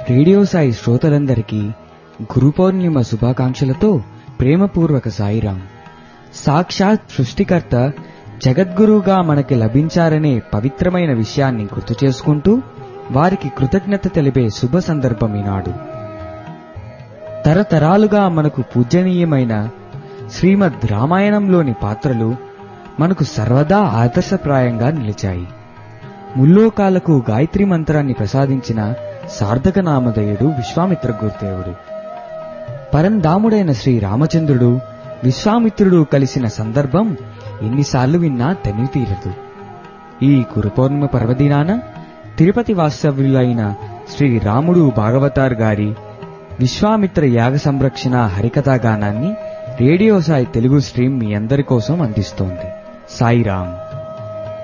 radio Sai శ్రోతలందరికీ గురు పౌర్ణిమ శుభాకాంక్షలతో ప్రేమపూర్వక సాయిరాం సాక్షాత్ సృష్టికర్త జగద్గురువుగా మనకి లభించారనే పవిత్రమైన విషయాన్ని గుర్తు చేసుకుంటూ వారికి కృతజ్ఞత తెలిపే శుభ సందర్భం ఈనాడు తరతరాలుగా మనకు పూజనీయమైన శ్రీమద్ రామాయణంలోని పాత్రలు మనకు సర్వదా ఆదర్శప్రాయంగా నిలిచాయి ముల్లోకాలకు గాయత్రి మంత్రాన్ని ప్రసాదించిన సార్థక నామధేయుడు విశ్వామిత్ర గురుదేవుడు పరంధాముడైన శ్రీ రామచంద్రుడు విశ్వామిత్రుడు కలిసిన సందర్భం ఎన్నిసార్లు విన్నా తనివి తీరదు ఈ గురుపౌర్ణిమ పర్వదినాన తిరుపతి వాస్తవ్యులైన శ్రీ రాముడు భాగవతార్ గారి విశ్వామిత్ర యాగ సంరక్షణ హరికథాగానాన్ని రేడియో సాయి తెలుగు స్ట్రీమ్ మీ అందరి కోసం అందిస్తోంది సాయిరామ్